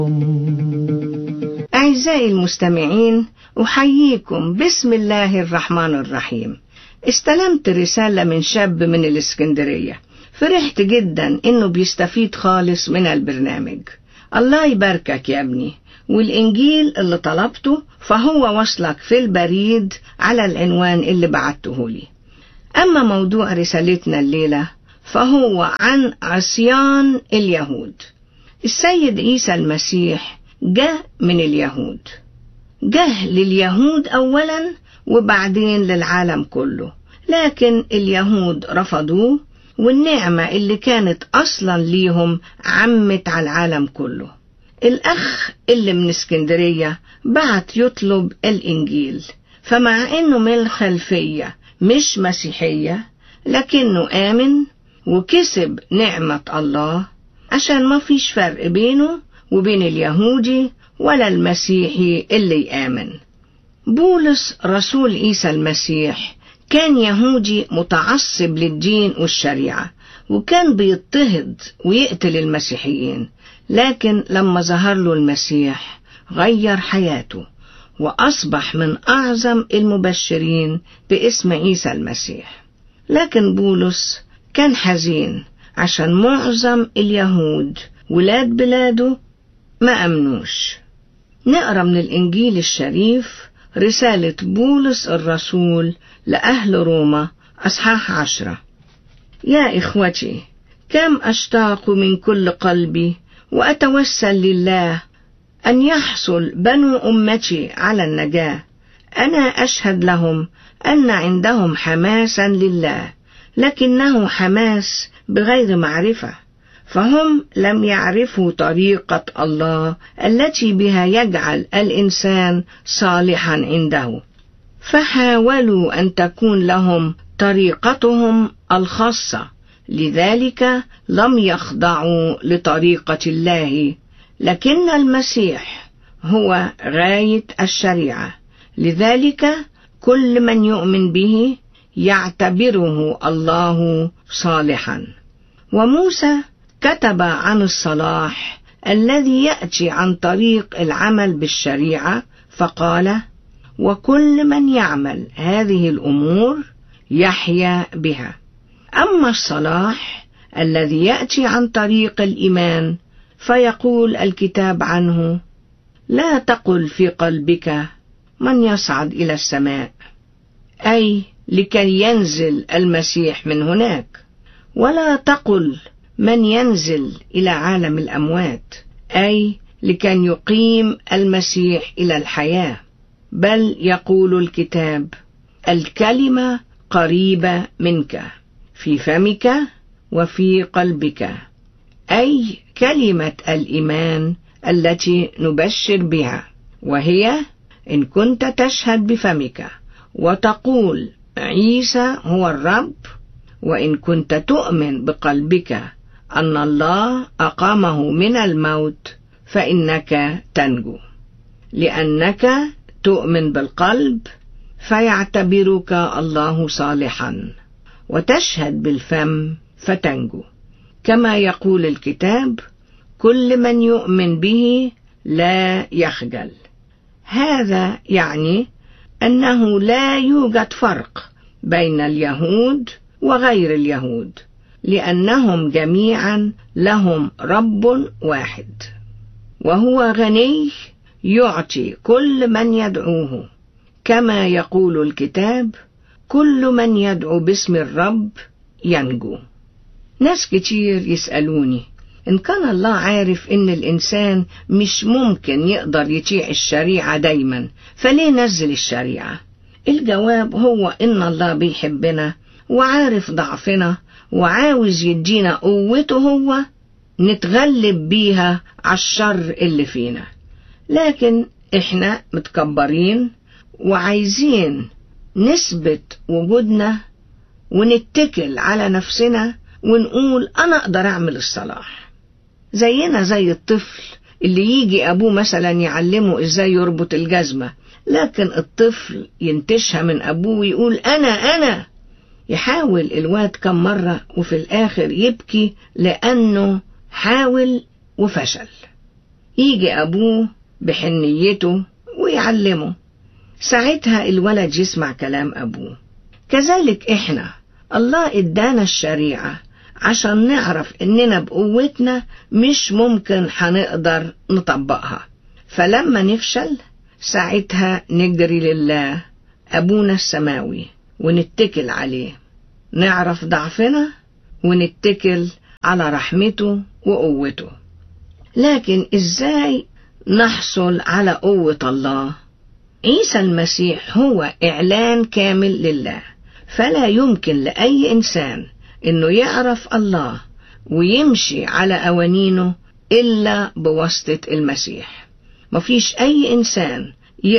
أعزائي المستمعين أحييكم بسم الله الرحمن الرحيم استلمت رسالة من شاب من الإسكندرية فرحت جدا إنه بيستفيد خالص من البرنامج الله يباركك يا ابني والإنجيل اللي طلبته فهو وصلك في البريد على العنوان اللي بعته لي أما موضوع رسالتنا الليلة فهو عن عصيان اليهود السيد عيسى المسيح جه من اليهود جه لليهود أولا وبعدين للعالم كله لكن اليهود رفضوه والنعمة اللي كانت أصلا ليهم عمت على العالم كله الأخ اللي من اسكندرية بعت يطلب الإنجيل فمع إنه من الخلفية مش مسيحية لكنه آمن وكسب نعمة الله عشان ما فيش فرق بينه وبين اليهودي ولا المسيحي اللي يآمن بولس رسول عيسى المسيح كان يهودي متعصب للدين والشريعة وكان بيضطهد ويقتل المسيحيين لكن لما ظهر له المسيح غير حياته وأصبح من أعظم المبشرين باسم عيسى المسيح لكن بولس كان حزين عشان معظم اليهود ولاد بلاده ما أمنوش نقرأ من الإنجيل الشريف رسالة بولس الرسول لأهل روما أصحاح عشرة يا إخوتي كم أشتاق من كل قلبي وأتوسل لله أن يحصل بنو أمتي على النجاة أنا أشهد لهم أن عندهم حماسا لله لكنه حماس بغير معرفة فهم لم يعرفوا طريقة الله التي بها يجعل الإنسان صالحا عنده فحاولوا أن تكون لهم طريقتهم الخاصة لذلك لم يخضعوا لطريقة الله لكن المسيح هو غاية الشريعة لذلك كل من يؤمن به يعتبره الله صالحا وموسى كتب عن الصلاح الذي يأتي عن طريق العمل بالشريعة فقال وكل من يعمل هذه الأمور يحيا بها أما الصلاح الذي يأتي عن طريق الإيمان فيقول الكتاب عنه لا تقل في قلبك من يصعد إلى السماء أي لكي ينزل المسيح من هناك ولا تقل من ينزل إلى عالم الأموات أي لكي يقيم المسيح إلى الحياة بل يقول الكتاب الكلمة قريبة منك في فمك وفي قلبك أي كلمة الإيمان التي نبشر بها وهي إن كنت تشهد بفمك وتقول عيسى هو الرب وإن كنت تؤمن بقلبك أن الله أقامه من الموت فإنك تنجو لأنك تؤمن بالقلب فيعتبرك الله صالحا وتشهد بالفم فتنجو كما يقول الكتاب كل من يؤمن به لا يخجل هذا يعني أنه لا يوجد فرق بين اليهود وغير اليهود لأنهم جميعا لهم رب واحد وهو غني يعطي كل من يدعوه كما يقول الكتاب كل من يدعو باسم الرب ينجو ناس كتير يسألوني إن كان الله عارف إن الإنسان مش ممكن يقدر يطيع الشريعة دايما فليه نزل الشريعة؟ الجواب هو إن الله بيحبنا وعارف ضعفنا وعاوز يدينا قوته هو نتغلب بيها على الشر اللي فينا لكن احنا متكبرين وعايزين نثبت وجودنا ونتكل على نفسنا ونقول أنا أقدر أعمل الصلاح زينا زي الطفل اللي يجي أبوه مثلا يعلمه إزاي يربط الجزمة لكن الطفل ينتشها من أبوه ويقول أنا أنا يحاول الواد كم مرة وفي الآخر يبكي لأنه حاول وفشل يجي أبوه بحنيته ويعلمه ساعتها الولد يسمع كلام أبوه كذلك إحنا الله إدانا الشريعة عشان نعرف إننا بقوتنا مش ممكن هنقدر نطبقها فلما نفشل ساعتها نجري لله أبونا السماوي ونتكل عليه نعرف ضعفنا ونتكل على رحمته وقوته لكن إزاي نحصل على قوة الله عيسى المسيح هو إعلان كامل لله فلا يمكن لأي إنسان إنه يعرف الله ويمشي على أوانينه إلا بواسطة المسيح مفيش أي إنسان